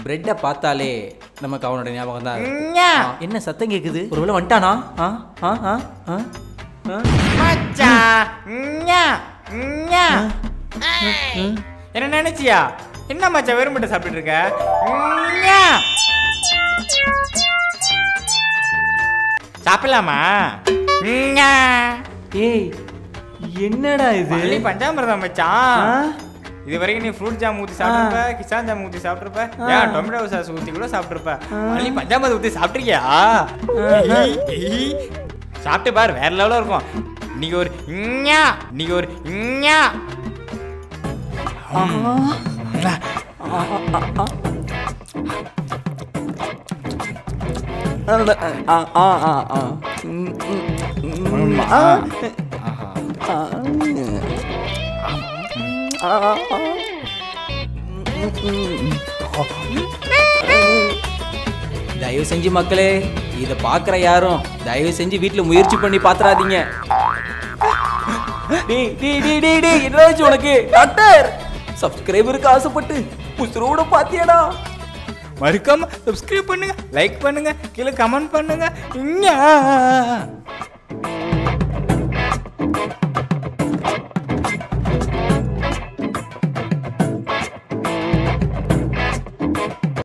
பிரெட்டை பார்த்தாலே நமக்கு அவனோட ஞாபகம் தான் இருக்கு. ஞா. ஆ, என்ன சத்தம் கேக்குது ஒருவேளை வந்துட்டானா ஆ ஆ ஆ ஆ ஆ? மச்சான் ஞா, ஞா. என்ன நினைச்சியா என்ன மச்சான் வெறும் மட்டும் சாப்பிட்டுட்டு இருக்க ஞா. சாப்பிடலாமா ஞா. ஏய் என்னடா இது பள்ளி பஞ்சாமிரதம் ஆ? மச்சான் இது வரைக்கும் நீ ஃப்ரூட் ஜாம் ஊத்தி சாப்பிட்டுருப்ப கிசான் ஜாம் ஊத்தி சாப்பிட்டுருப்ப ஏன் டொமேட்டோ சாஸ் ஊத்தி கூட சாப்பிட்டுருப்ப பள்ளி பஞ்சாமிரதம் ஊத்தி சாப்பிட்டிருக்கியா ஏய், ஏய். சாப்பிட்டு பாரு வேற லெவலில் இருக்கும் இன்னைக்கு ஒரு ஞா, இன்னைக்கு ஒரு ஞா. ஆ ஆ ஆ ஆ ம், ம், ம், ஆ. ஆ. ஆ, ஆ, ஆ. தயவு செஞ்சு மக்களே இதை பார்க்குற யாரும் தயவு செஞ்சு வீட்டில் முயற்சி பண்ணி பார்த்துறாதீங்க டேய் டேய் டேய் டேய் டேய் என்னாச்சு உனக்கு டாக்டர் சப்ஸ்கிரைபருக்கு ஆசைப்பட்டு உசுரோட பாத்தியாடா மறக்காம சப்ஸ்கிரைப் பண்ணுங்க லைக் பண்ணுங்க கீழே கமெண்ட் பண்ணுங்க ஞா.